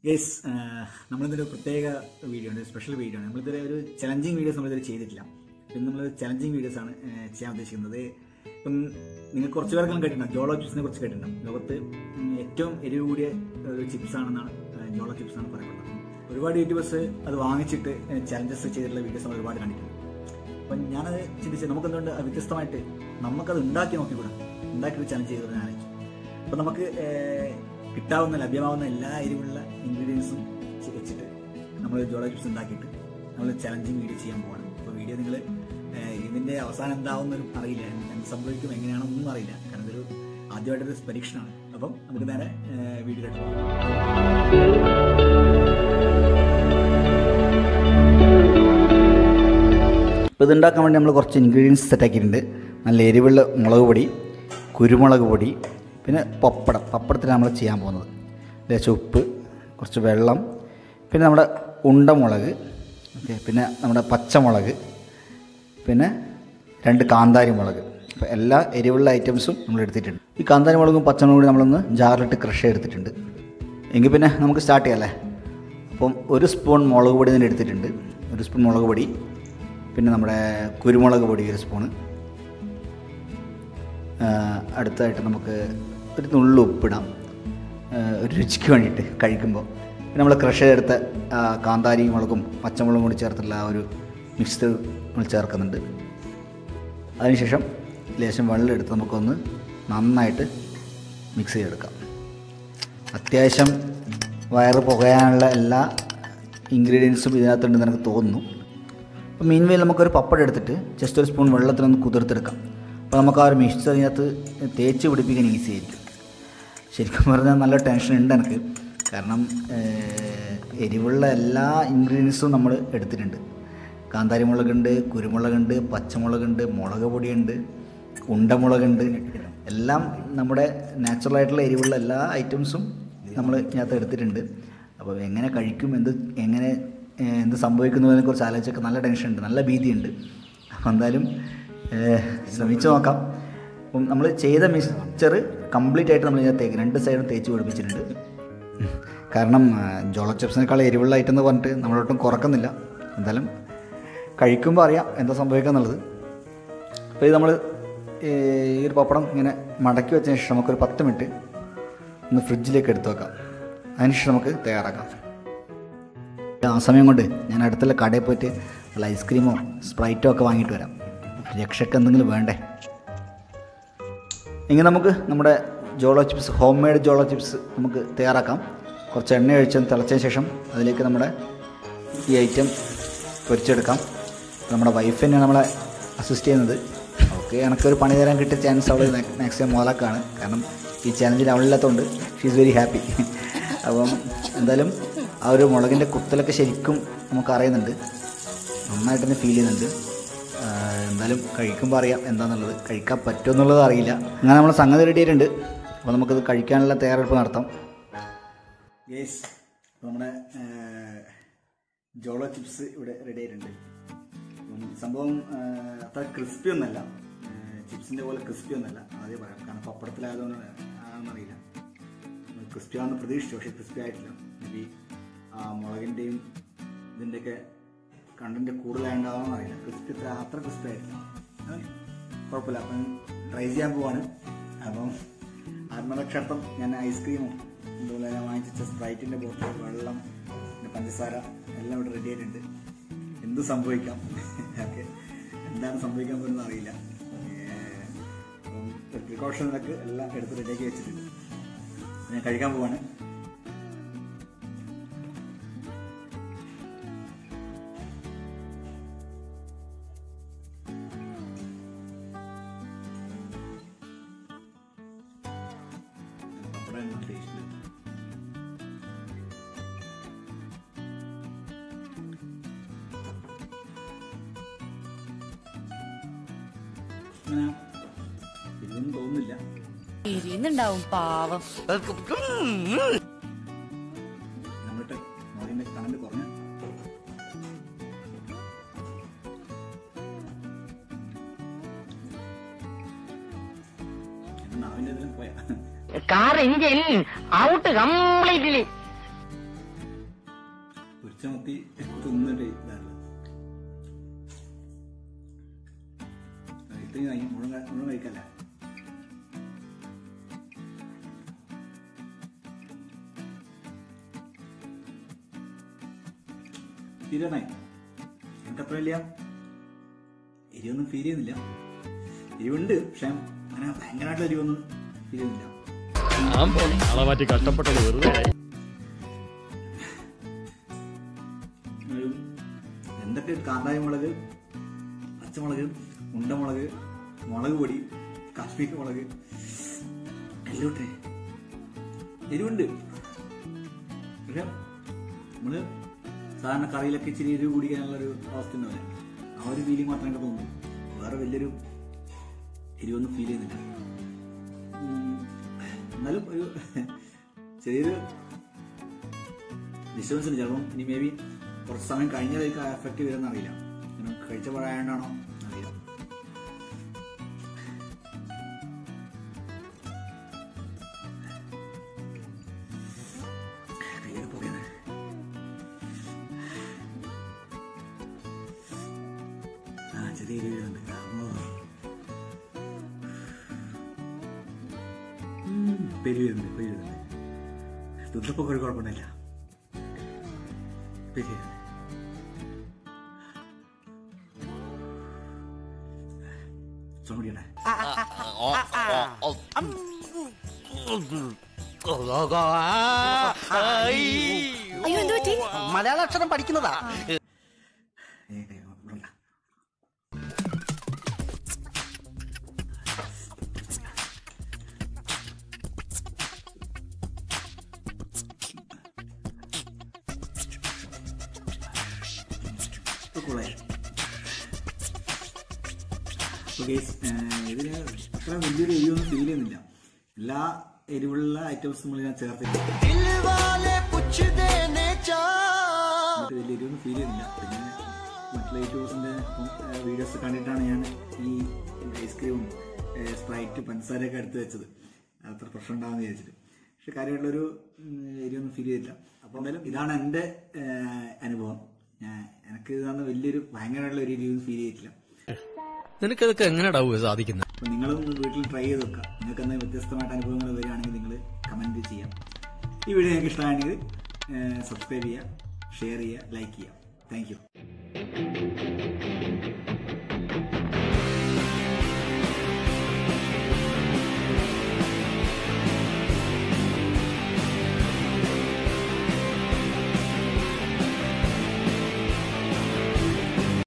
Yes നമ്മളിതൊരു പ്രത്യേക video ഉണ്ട് special video ആണ് നമ്മളിതൊരു ഒരു ചലഞ്ചിങ് വീഡിയോസ് നമ്മളിതുവരെ ചെയ്തിട്ടില്ല ഇന്ന് നമ്മൾ ചലഞ്ചിങ് വീഡിയോസ് ആണ് ഏഹ്, ചെയ്യാൻ ഉദ്ദേശിക്കുന്നത് ഇപ്പം നിങ്ങൾ കുറച്ച് പേർക്കെല്ലാം കേട്ടിട്ടുണ്ടാവും ജോളോ ചിപ്സിനെ കുറിച്ച് കേട്ടിട്ടുണ്ടാവും ലോകത്ത് ഉം, ഏറ്റവും എരിവ് കൂടിയ ഒരു ചിപ്സ് ആണെന്നാണ് ഏഹ്, ജോളോ ചിപ്സ് ആണ് പറയപ്പെടുന്നത് ഒരുപാട് യൂട്യൂബേഴ്സ് അത് വാങ്ങിച്ചിട്ട് ചലഞ്ചസ് ചെയ്തിട്ടുള്ള വീഡിയോസ് നമ്മൾ ഒരുപാട് കണ്ടിട്ടുണ്ട് അപ്പം ഞാനത് ചിന്തിച്ച് നമുക്കെന്തുകൊണ്ട് അത് വ്യത്യസ്തമായിട്ട് നമുക്കത് ഉണ്ടാക്കി നോക്കിക്കൂടാ ഉണ്ടാക്കിയിട്ട് ചലഞ്ച് ചെയ്തത് ഞാൻ ആലോചിച്ചു അപ്പം നമുക്ക് ഏഹ്, കിട്ടാവുന്ന ലഭ്യമാവുന്ന എല്ലാ എരിവുള്ള ഇൻഗ്രീഡിയൻസും വെച്ചിട്ട് നമ്മൾ ജോളോ ചിപ്സ് ഉണ്ടാക്കിയിട്ട് നമ്മൾ ചലഞ്ചിങ് വീഡിയോ ചെയ്യാൻ പോവാണ് അപ്പോൾ വീഡിയോ നിങ്ങൾ ഇതിൻ്റെ അവസാനം എന്താവുമെന്നൊന്നും അറിയില്ല എന്ത് എന്ത് സംഭവിക്കും എങ്ങനെയാണെന്നൊന്നും അറിയില്ല കാരണം ഇതൊരു ആദ്യമായിട്ടൊരു പരീക്ഷണമാണ് അപ്പം നമുക്ക് നേരെ വീഡിയോ എടുക്കാം ഇപ്പോൾ ഇതുണ്ടാക്കാൻ വേണ്ടി നമ്മൾ കുറച്ച് ഇൻഗ്രീഡിയൻസ് സെറ്റാക്കിയിട്ടുണ്ട് നല്ല എരിവുള്ള മുളക് പൊടി കുരുമുളക് പൊടി പിന്നെ പപ്പടം പപ്പടത്തിൽ നമ്മൾ ചെയ്യാൻ പോകുന്നത് ലേശം ഉപ്പ് കുറച്ച് വെള്ളം പിന്നെ നമ്മുടെ ഉണ്ടമുളക് ഓക്കെ പിന്നെ നമ്മുടെ പച്ചമുളക് പിന്നെ രണ്ട് കാന്താരി മുളക് അപ്പോൾ എല്ലാ എരിവുള്ള ഐറ്റംസും നമ്മൾ എടുത്തിട്ടുണ്ട് ഈ കാന്താരി മുളകും പച്ചമുളകും കൂടി നമ്മളൊന്ന് ജാറിലിട്ട് ക്രഷ് ചെയ്തെടുത്തിട്ടുണ്ട് എങ്കിൽ പിന്നെ നമുക്ക് സ്റ്റാർട്ട് ചെയ്യാം അല്ലേ അപ്പം ഒരു സ്പൂൺ മുളക് പൊടി തന്നെ എടുത്തിട്ടുണ്ട് ഒരു സ്പൂൺ മുളക് പൊടി പിന്നെ നമ്മുടെ കുരുമുളക് പൊടി ഒരു സ്പൂണ് ആ, അടുത്തതായിട്ട് നമുക്ക് ഒരു നുള്ളു ഉപ്പിടാം ആ, ഒരു രുചിക്ക് വേണ്ടിയിട്ട് കഴിക്കുമ്പോൾ പിന്നെ നമ്മൾ ക്രഷ് ചെയ്തെടുത്ത ആ, കാന്താരി മുളകും പച്ചമുളകും കൂടി ചേർത്തുള്ള ആ ഒരു മിക്സ് നമ്മൾ ചേർക്കുന്നുണ്ട് അതിനുശേഷം ലേശം വെള്ളം എടുത്ത് നമുക്കൊന്ന് നന്നായിട്ട് മിക്സ് ചെയ്തെടുക്കാം അത്യാവശ്യം വയറ് പുകയാനുള്ള എല്ലാ ഇൻഗ്രീഡിയൻസും ഇതിനകത്തുണ്ടെന്ന് എനിക്ക് തോന്നുന്നു അപ്പോൾ മീൻ വേൽ നമുക്കൊരു പപ്പടം എടുത്തിട്ട് ജസ്റ്റ് ഒരു സ്പൂൺ വെള്ളത്തിലൊന്ന് കുതിർത്തെടുക്കാം അപ്പോൾ നമുക്ക് ആ ഒരു മിക്സ് അതിനകത്ത് തേച്ച് പിടിപ്പിക്കാൻ ഈസി ആയിരിക്കും ശരിക്കും പറഞ്ഞാൽ നല്ല ടെൻഷൻ ഉണ്ട് എനിക്ക് കാരണം ഏഹ്, എരിവുള്ള എല്ലാ ഇൻഗ്രീഡിയൻസും നമ്മൾ എടുത്തിട്ടുണ്ട് കാന്താരി മുളകുണ്ട് കുരുമുളകുണ്ട് പച്ചമുളകുണ്ട് മുളക് പൊടിയുണ്ട് ഉണ്ടമുളകുണ്ട് എല്ലാം നമ്മുടെ നാച്ചുറൽ ആയിട്ടുള്ള എരിവുള്ള എല്ലാ ഐറ്റംസും നമ്മൾ ഇതിനകത്ത് എടുത്തിട്ടുണ്ട് അപ്പോൾ എങ്ങനെ കഴിക്കും എന്ത് എങ്ങനെ ഏഹ്, എന്ത് സംഭവിക്കുന്നതിനെ കുറിച്ച് ആലോചിച്ചൊക്കെ നല്ല ടെൻഷൻ ഉണ്ട് നല്ല ഭീതിയുണ്ട് അപ്പോൾ എന്തായാലും ഏഹ്, ശ്രമിച്ചു നോക്കാം അപ്പം നമ്മൾ ചെയ്ത മിക്സ്ചർ കംപ്ലീറ്റ് ആയിട്ട് നമ്മൾ ഇതിനകത്തേക്ക് രണ്ട് സൈഡും തേച്ച് പിടിപ്പിച്ചിട്ടുണ്ട് കാരണം ജോളോ ചിപ്സിനേക്കാൾ എരിവുള്ള ഐറ്റം എന്ന് പറഞ്ഞിട്ട് നമ്മളൊട്ടും കുറക്കുന്നില്ല എന്തായാലും കഴിക്കുമ്പോൾ അറിയാം എന്താ സംഭവിക്കുക എന്നുള്ളത് അപ്പോൾ ഇത് നമ്മൾ ഈ ഒരു പപ്പടം ഇങ്ങനെ മടക്കി വെച്ചതിന് ശേഷം നമുക്കൊരു പത്ത് മിനിറ്റ് ഒന്ന് ഫ്രിഡ്ജിലേക്ക് എടുത്ത് വെക്കാം അതിനുശേഷം നമുക്ക് തയ്യാറാക്കാം ആ സമയം കൊണ്ട് ഞാൻ അടുത്തുള്ള കടയിൽ പോയിട്ട് വല്ല ഐസ്ക്രീമോ സ്പ്രൈറ്റോ ഒക്കെ വാങ്ങിയിട്ട് വരാം രക്ഷയ്ക്ക് എന്തെങ്കിലും വേണ്ടേ എങ്കിൽ നമുക്ക് നമ്മുടെ jolo chips homemade jolo chips നമുക്ക് തയ്യാറാക്കാം കുറച്ച് എണ്ണ ഒഴിച്ച് തിളച്ചതിന് ശേഷം അതിലേക്ക് നമ്മുടെ ഈ ഐറ്റം പൊരിച്ചെടുക്കാം നമ്മുടെ വൈഫ് തന്നെയാണ് നമ്മളെ അസിസ്റ്റ് ചെയ്യുന്നത് അവൾക്ക് എനക്കൊരു പണി തരാൻ കിട്ടിയ ചാൻസ് അവൾ മാക്സിമം മുതലാക്കാണ് കാരണം ഈ ചാലഞ്ചിൽ അവളില്ലാത്തതുകൊണ്ട് ഷീ ഈസ് വെരി ഹാപ്പി അപ്പം എന്തായാലും ആ ഒരു മുളകിൻ്റെ കുത്തലൊക്കെ ശരിക്കും നമുക്ക് അറിയുന്നുണ്ട് നന്നായിട്ട് തന്നെ ഫീൽ ചെയ്യുന്നുണ്ട് ആ, എന്തായാലും കഴിക്കുമ്പോൾ അറിയാം എന്താണെന്നുള്ളത് കഴിക്കാൻ പറ്റുമോ എന്നുള്ളത് അറിയില്ല അങ്ങനെ നമ്മൾ സംഗതി റെഡി ആയിട്ടുണ്ട് അപ്പോൾ നമുക്കത് കഴിക്കാനുള്ള തയ്യാറെടുപ്പ് നടത്താം യേസ് നമ്മുടെ ജോളോ ചിപ്സ് ഇവിടെ റെഡി ആയിട്ടുണ്ട് അപ്പം സംഭവം ആ, അത്ര ക്രിസ്പി ഒന്നല്ല ചിപ്സിൻ്റെ പോലെ ക്രിസ്പി ഒന്നല്ല ആദ്യം പറയാം കാരണം പപ്പടത്തിലായതുകൊണ്ട് ആണെന്നറിയില്ല ക്രിസ്പി ആണെന്ന് പ്രതീക്ഷിച്ചു പക്ഷേ ക്രിസ്പി ആയിട്ടില്ല മേ ബി ആ മുളകിൻ്റെയും ഇതിൻ്റെയൊക്കെ കണ്ടന്റ് കൂടുതലായിട്ടുണ്ടാവാന്ന് അറിയില്ല ക്രിസ്പി ഇത്ര അത്ര ക്രിസ്പി ആയിട്ടില്ല അത് കുഴപ്പമില്ല അപ്പം ട്രൈ ചെയ്യാൻ പോവാണ് അപ്പം ആത്മരക്ഷാർത്ഥം ഞാൻ ഐസ്ക്രീമും അതുപോലെ ഞാൻ വാങ്ങിച്ച സ്പ്രൈറ്റിൻ്റെ ബോട്ടിൽ വെള്ളം പിന്നെ പഞ്ചസാര എല്ലാം ഇവിടെ റെഡി ആയിട്ടുണ്ട് എന്ത് സംഭവിക്കാം ഓക്കെ എന്താണ് സംഭവിക്കാൻ പോകുന്നത് അറിയില്ല ഏഹ്, അപ്പം പ്രിക്കോഷനൊക്കെ എല്ലാം എടുത്ത് റെഡിയാക്കി വെച്ചിട്ടുണ്ട് ഞാൻ കഴിക്കാൻ പോവാണ് പപ്പടം ടേസ്റ്റ് അങ്ങനെ ഇതൊന്നും തോന്നുന്നില്ല എരിയുന്നുണ്ടാവും പാവം നമ്മളിട്ട് മോദിന്റെ കമന്റ് കുറഞ്ഞ നാവിന്റെ ഇതിലും പോയാ കാർ എഞ്ചിൻ ഔട്ട് കംപ്ലീറ്റ്ലി പച്ചമത്തി തിന്നിട്ട് ഇതല്ല ഇത്രയും കഴിക്കും മുഴുവൻ കഴി- മുഴുവൻ കഴിക്കല്ല തീരാനായി എനിക്കത്ര വലിയ എരിവൊന്നും ഫീൽ ചെയ്യുന്നില്ല എരിവുണ്ട് പക്ഷെ അങ്ങനെ ഭയങ്കരമായിട്ടുള്ള എരിവൊന്നും ഫീൽ ചെയ്യുന്നില്ല ഞാൻ പോണം ആളെ മാറ്റി കഷ്ടപ്പെട്ടത് വെറുതെ ആയി. ഒരു എന്തൊക്കെ കാന്താരി മുളക് പച്ചമുളക് ഉണ്ടമുളക് മുളക് പൊടി കാശ്മീർ മുളക് എല്ലാം ഇട്ടേ എരിവുണ്ട് പക്ഷെ നമ്മള് സാധാരണ കറിയിലൊക്കെ ഇച്ചിരി എരിവ് കുടിക്കാനുള്ള ഒരു അവസ്ഥ ഉണ്ടാവില്ല ആ ഒരു ഫീലിംഗ് മാത്രമേ എനിക്ക് തോന്നുന്നു വേറെ വലിയൊരു എരിവൊന്നും ഫീൽ ചെയ്യുന്നില്ല ഉം, എന്നാലും ഒരു ചെറിയൊരു ഡിസ്റ്റർബൻസ് ഉണ്ട് ചിലപ്പം ഇനി മേ ബി കുറച്ച് സമയം കഴിഞ്ഞാലേക്ക് എഫക്റ്റ് വരുമെന്ന് അറിയില്ല കാരണം കഴിച്ച പഴയാണ്ടാണോ അറിയില്ല കയ്യൊക്കെ പൊക്കയാണ്. ആ ചെറിയ എരിവ് വരുന്നുണ്ട് അമ്മോ. ഉം, പെരി വരുന്നുണ്ട് പെരി വരുന്നുണ്ട് തുണ്ടപ്പോ ഒരു കുഴപ്പമുണ്ടായില്ല പെരി വരുന്നുണ്ട് സോമടിയുടെ അയ്യോ എന്ത് പറ്റി മലയാള അക്ഷരം പഠിക്കുന്നതാ ഏ, ഏ, ഇവിടെ ഇല്ല. ഇപ്പൊ cool ആയി. അപ്പൊ guys, ഏ, ഇതിന് അത്ര വലിയൊരു എരിവൊന്നും ഫീൽ ചെയ്യുന്നില്ല എല്ലാ എരിവുള്ള ഐറ്റംസ് നമ്മൾ ഞാൻ ചേർത്തില്ല എന്നിട്ട് വലിയ എരിവൊന്നും ഫീൽ ചെയ്യുന്നില്ല പിന്നെ മറ്റുള്ള യൂട്യൂബേഴ്സിന്റെ വീഡിയോസ് കണ്ടിട്ടാണ് ഞാൻ ഈ ഐസ്ക്രീമും സ്പ്രൈറ്റ് പഞ്ചസാരയൊക്കെ എടുത്ത് വെച്ചത് അത്ര പ്രശ്നം ഉണ്ടാവുമെന്ന് വിചാരിച്ചിട്ട് പക്ഷെ കാര്യമായിട്ടുള്ളൊരു ഉം, എരിവൊന്നും ഫീൽ ചെയ്തില്ല അപ്പോൾ എന്തായാലും ഇതാണ് എൻ്റെ ഏഹ്, അനുഭവം ഞാൻ എനിക്ക് ഇതാണ് വലിയൊരു ഭയങ്കരമായിട്ടുള്ള ഒരു എരിവ് ഫീൽ ചെയ്തിട്ടില്ല നിനക്കതൊക്കെ എങ്ങനെയാടാവുക സാധിക്കുന്നത് അപ്പോൾ നിങ്ങളും ഒന്ന് വീട്ടിൽ ട്രൈ ചെയ്ത് നോക്കുക നിങ്ങൾക്ക് എന്തെങ്കിലും വ്യത്യസ്തമായിട്ട് അനുഭവങ്ങൾ വരികയാണെങ്കിൽ നിങ്ങൾ കമൻറ്റ് ചെയ്യാം ഈ വീഡിയോ നിങ്ങൾക്ക് ഇഷ്ടമാണെങ്കിൽ സബ്സ്ക്രൈബ് ചെയ്യുക ഷെയർ ചെയ്യുക ലൈക്ക് ചെയ്യുക താങ്ക് യു